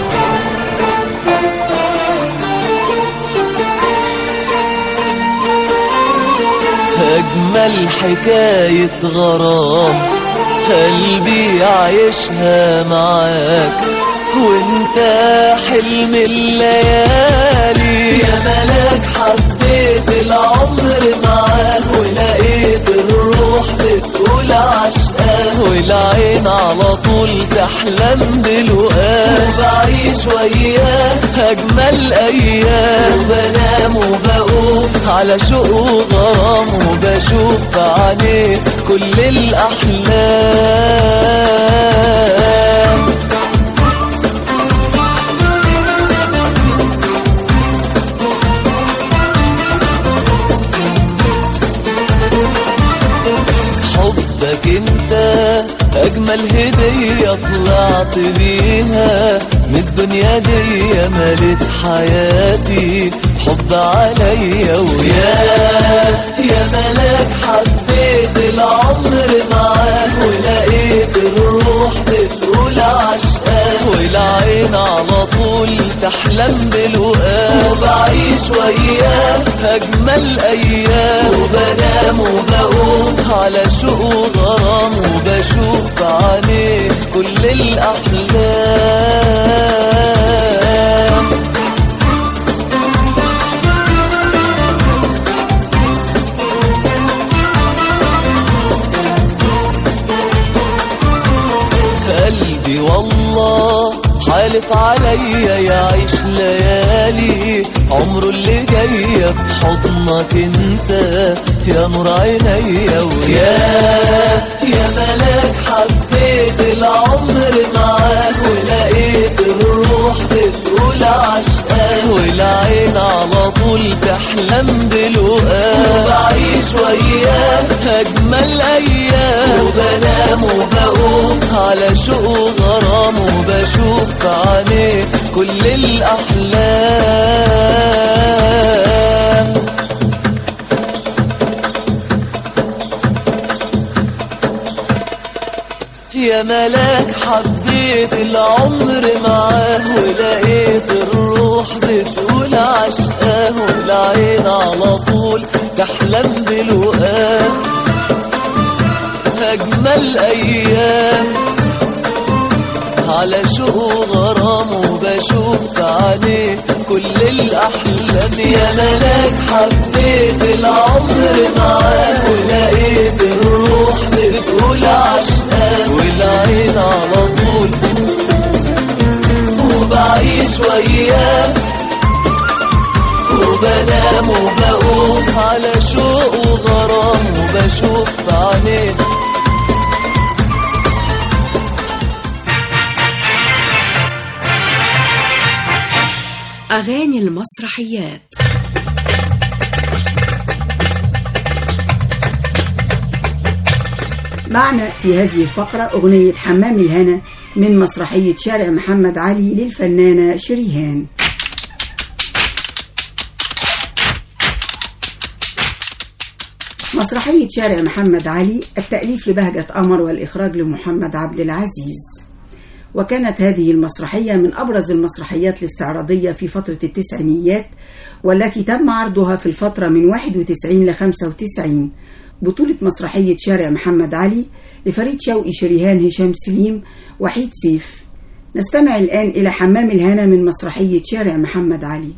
أجمل حكاية غرام قلبي عايشها معاك وانت حلم الليالي يا ملاك حبيت العمر معاك تحلم بالوقت وبعيش وياه أجمل أيام وبنام وبقوم على شوق وغرام وبشوف في عينيه كل الأحلام حبك انت اجمل هدية طلعت بيها من الدنيا دي ملت حياتي حب عليا ويا يا ملاك حبيت العمر معاك ولقيت الروح بتقول عشقاك والعين على طول تحلم بالوقت وبعيش وياك اجمل ايام وبنام وبقوم على شوق وغرام وبشوف عينيك كل الاحلام قلبي والله حالف عليا يعيش ليالي عمره اللي جاية في حضنك انت يا نور عينيا ويا يا ملاك حبيت العمر معاك ولقيت الروح بتقول عشقاك والعين على طول تحلم بالوقت وبعيش وياك اجمل ايام وبنام وبقوم على شوق وغرام وبشوف في عينيك كل الاحلام يا ملاك حبيت العمر معاه ولقيت الروح بتقول عشقاه والعين على طول تحلم بالوقات أجمل أيام على شوق وغرام وبشوف عليه كل الأحلام يا ملاك حبيت العمر معاه ولقيت الروح بتقول عشقاه والعين على طول وبعيش وياه وبنام وبقوم على شوق وغرام وبشوف عينيه أغاني المسرحيات معنا في هذه الفقرة أغنية حمام الهنا من مسرحية شارع محمد علي للفنانة شريهان مسرحية شارع محمد علي التأليف لبهجة قمر والإخراج لمحمد عبد العزيز وكانت هذه المسرحية من أبرز المسرحيات الاستعراضية في فترة التسعينيات والتي تم عرضها في الفترة من 91 ل 95 بطولة مسرحية شارع محمد علي لفريد شوقي شريهان هشام سليم وحيد سيف نستمع الآن إلى حمام الهنا من مسرحية شارع محمد علي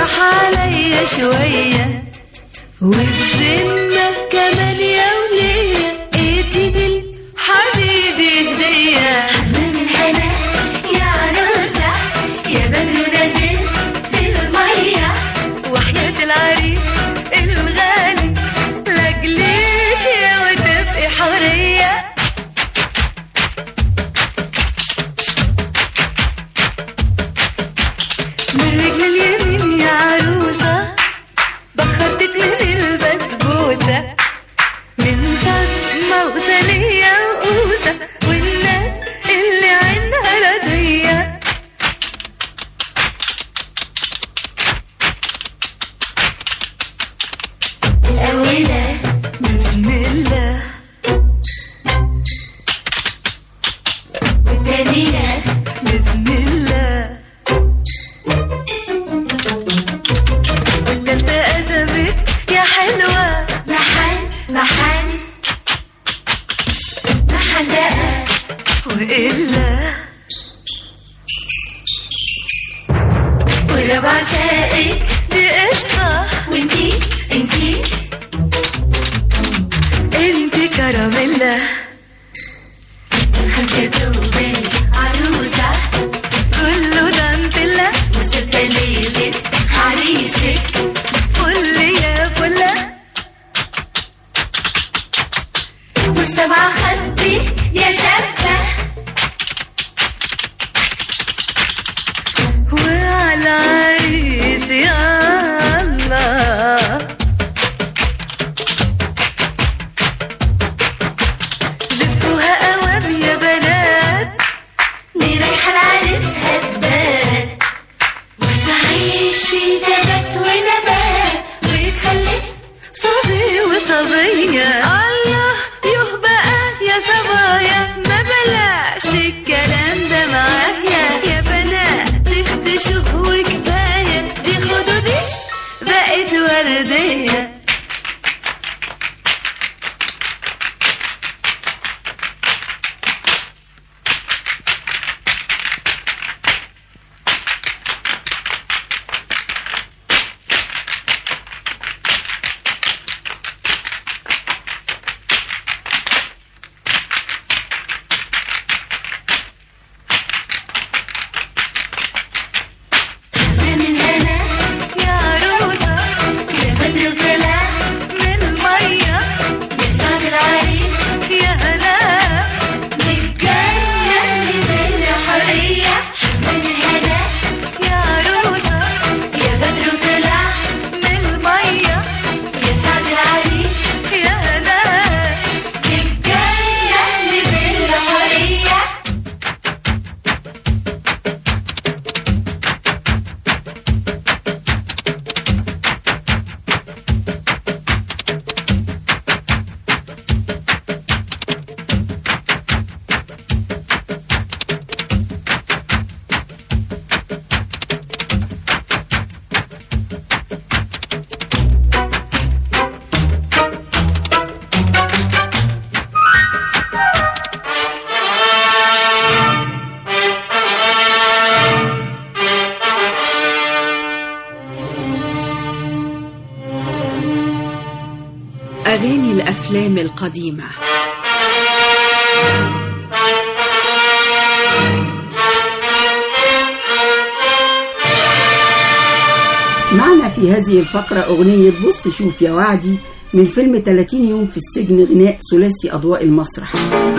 بالراحة عليا شوية وبذمة كمان يا ولية ادي بالحبيبي هدية من الهنا يا عروسة يا بدر نازل في المية وحياة العريس الغالي لاجليك يا وتبقي حرية من رجل اليمين يا عروسة بخرتك من البسبوسة من فاطمة وسالية وقوسة والناس اللي عينها رضية الأولى بسم الله والثانية بسم الله والتالتة أدبت يا حلوة محل محل محل بقى وإلا والرابعة سائق دي قشطة وانتي انتي انتي كراميلا خمسة دوبل عروسة كله دانتيلا والستة ليلة عريسك فل يا فلة والسبعة خدي يا شابة وعلى عريس يا الله زفوها قوام يا بنات دي رايحة العريس هبات وتعيش في تبات ونبات ويتخلف صبي وصبية الله يوه بقى يا صبايا ما بلاش الكلام ده معايا يا بنات تخدشوا وكفاية دي خدودي بقت وردية من الهنا يا عروسة يا بدر طلع من المية يا سعد العريس يا هلا متجنن بالحرية من الهنا يا عروسة يا بدر طلع من المية يا سعد العريس يا هلا متجنن بالحرية أغاني الأفلام القديمة معنا في هذه الفقرة أغنية بص شوف يا وعدي من فيلم 30 يوم في السجن غناء ثلاثي أضواء المسرح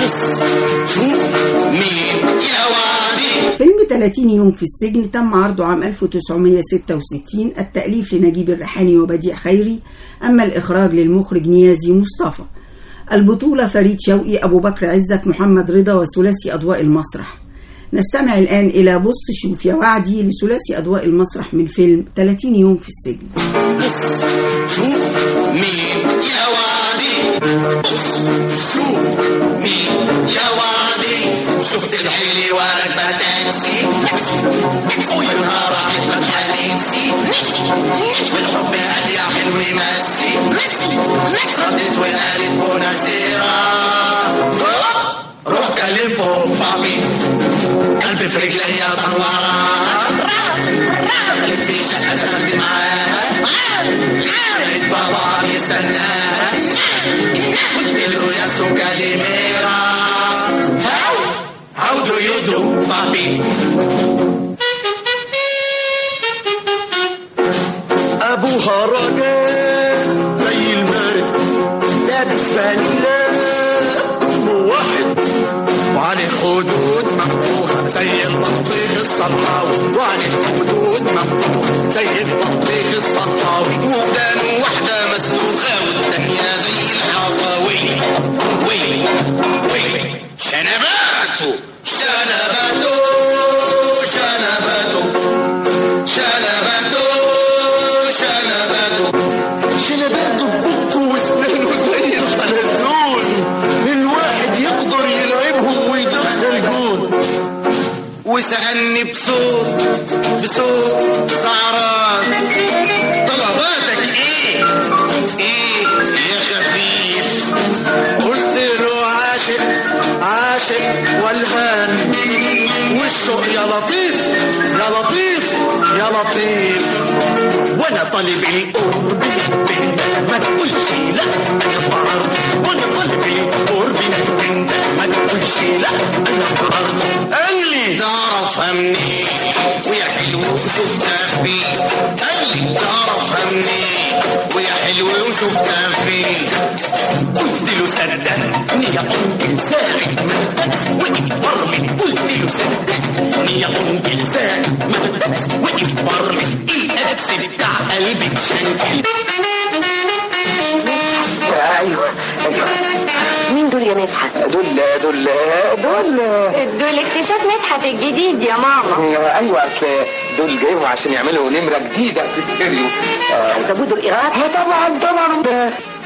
فيلم 30 يوم في السجن تم عرضه عام 1966 التأليف لنجيب الريحاني وبديع خيري أما الإخراج للمخرج نيازي مصطفى البطولة فريد شوقي أبو بكر عزت محمد رضا وثلاثي أضواء المسرح نستمع الآن إلى بص شوف يا وعدي لثلاثي أضواء المسرح من فيلم 30 يوم في السجن بص شوف مين يا وعدي بص شوف مين يا وعدي شفت الحيلي وراك بتنسي ونهار فتحة نفسي والحب قال يا حلو يمسي ردت وقالت بوناسيرا روح كلم فوق فامي قلبي في رجلي يا طنوارة خليت في شقة تخدم على وهرجان زي المارد لابس فانيلا موحد وعليه خدود مفتوحة زي البطيخ الصفراوي وعليه خدود مفتوحة زي البطيخ الصفراوي ودانه واحدة مسلوخة والتانية زي الحصاوي ويلي ويلي شنباته شنباته شنباته شنباته شنباته شنباته في بقه واسنانه زي الحلزون الواحد يقدر يلعبهم ويدخل جون وسألني بصوت بصوت سعران طلباتك ايه ايه يا خفيف قلت له عاشق عاشق والهان والشوق يا لطيف يا لطيف يا لطيف وانا طالب القرب من ما تقولش لا انا في عرض وانا طالب القرب من ما تقولش لا انا في عرض قال لي تعرفها منين ويا حلو وشفتها فين قال لي تعرفها منين ويا حلو وشفتها فين قلت له صدقني يا انكل ساعد ما التبس وقف برمي قلت له صدقني يا انكل ساعد ما التبس وقف برمي الاكس بتاع قلبي اتشنكل ايوه ايوه مين دول يا مدحت؟ دول دول دول دول اكتشاف مدحت الجديد يا ماما ايوه اصل دول جايبهم عشان يعملوا نمره جديده في الستيريو هيزودوا الايراد؟ اه طبعا طبعا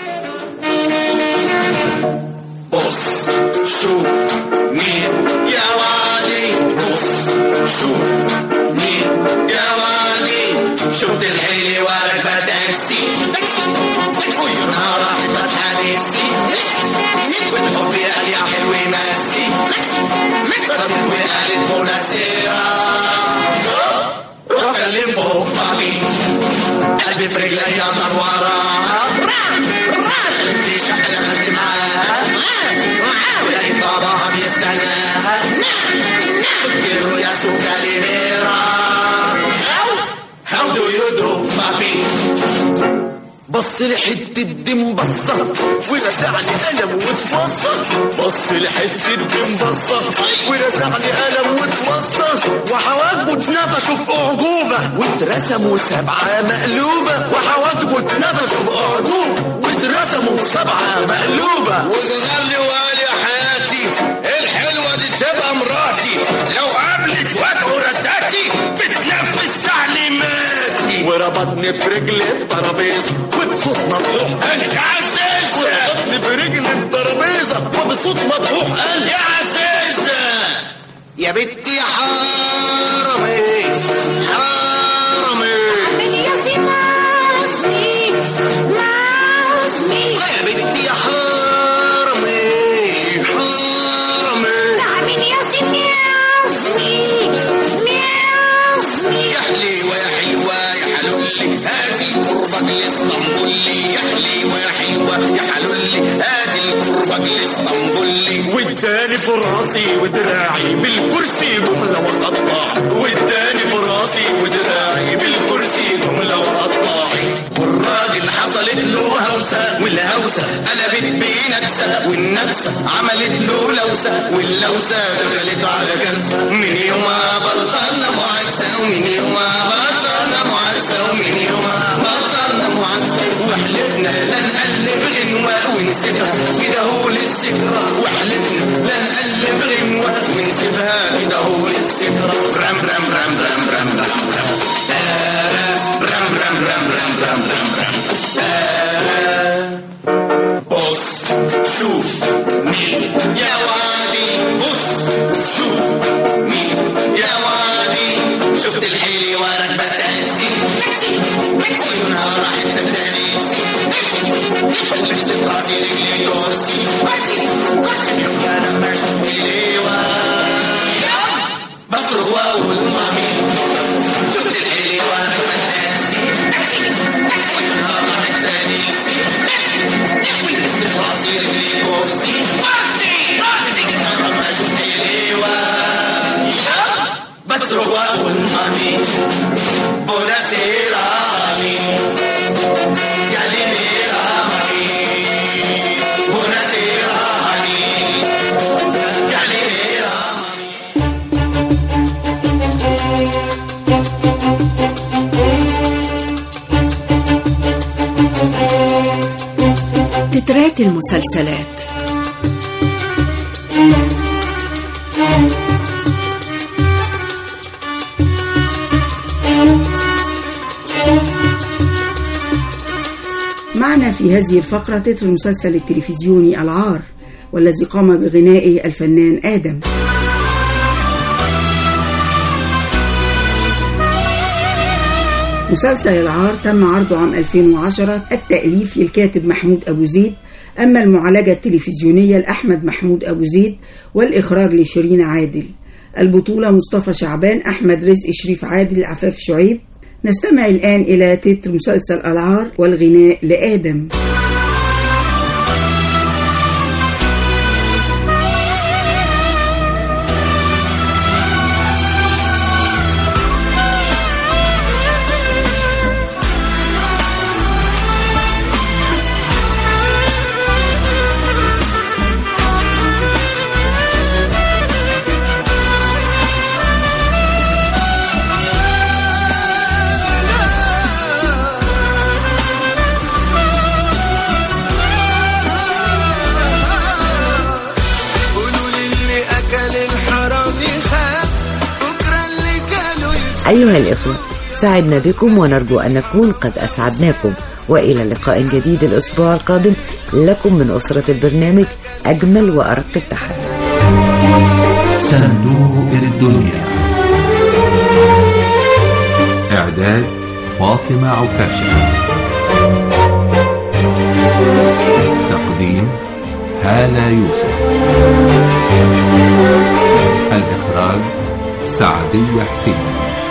بص شوف مين يا وادي بص شوف مين يا وادي شفت الحلوة راكبة تاكسي ويومها راحت فاتحة نفسي والحب قال يا حلو ماسي صرفت وقالت مناسيرة روح اللي فوق بابي قلبي في رجلي نوارة انتي شحنة خدت معاها ولقيت باباها بيستناها قلت له يا سوكا ليرا How do you do papi بص لحتة دم بصة ورزعني قلم واتوصى بص لحتة دم بصة ورزعني قلم واتوصى وحواجبه اتنفشوا في أعجوبة واترسموا سبعة مقلوبة وحواجبه اتنفشوا في أعجوبة واترسموا سبعة مقلوبة وتغلي وقال يا حياتي الحلوة دي تبقى مراتي لو قابلت وجهه رتاتي بتنفذ تعليماتي وربطني في رجل الترابيزة وبصوت مفتوح قال يا عزيزة وربطني في رجل الترابيزة وبصوت مفتوح قال يا عزيزة يا بنتي حرامي حرامي يا سي ناسمي ناسمي يا بنتي يا حرامي حرامي نعمين يا سي ناسمي ناسمي يا حليوة يا حلوة يا حلولي هاتي الكربة الاسطنبولي يا حليوة يا حلوة يا حلولي هاتي الكربة الاسطنبولي واداني في راسي ودراعي بالكرسي جملة وقطاع واداني في راسي ودراعي بالكرسي جملة وقطاعي والراجل حصلت له هوسة والهوسة قلبت بيه نكسة والنكسة عملت له لوسة واللوسة دخلت على كارثة من يومها بطلنا معاكسة ومن يومها بطلنا معاكسة ومن يومها بطلنا معاكسة وحلفنا لا نقلب غنوة ونسيبها كده هو للذكرى وحلفنا لا نقلب غنوة ونسيبها كده هو للذكرى رم رم رم رم رم رم رم رم رم رم رم رم رم رم بص شوف مين يا وادي بص شوف مين يا وادي شفت الحلوة راكبة تاكسي عيونها راحت صدقني لبست راسي رجلي كرسي انا لما اشوف الحلوة بصرخ واقول مامي شفت الحلوة راكبة تاكسي عيونها راحت سانيسي لبست راسي رجلي كرسي انا لما اشوف الحلوة بصرخ واقول مامي ذكريات المسلسلات معنا في هذه الفقرة تتر المسلسل التلفزيوني العار والذي قام بغنائه الفنان آدم مسلسل العار تم عرضه عام 2010 التأليف للكاتب محمود أبو زيد أما المعالجة التلفزيونية لأحمد محمود أبو زيد والإخراج لشيرين عادل البطولة مصطفى شعبان أحمد رزق شريف عادل عفاف شعيب نستمع الآن إلى تتر مسلسل العار والغناء لآدم قولوا للي اكل الحرام يخاف بكره اللي كانوا أيها الإخوة سعدنا بكم ونرجو أن نكون قد أسعدناكم وإلى لقاء جديد الأسبوع القادم لكم من أسرة البرنامج أجمل وأرق التحية صندوق الدنيا إعداد فاطمة عكاشة تقديم هالة يوسف الإخراج سعدية حسين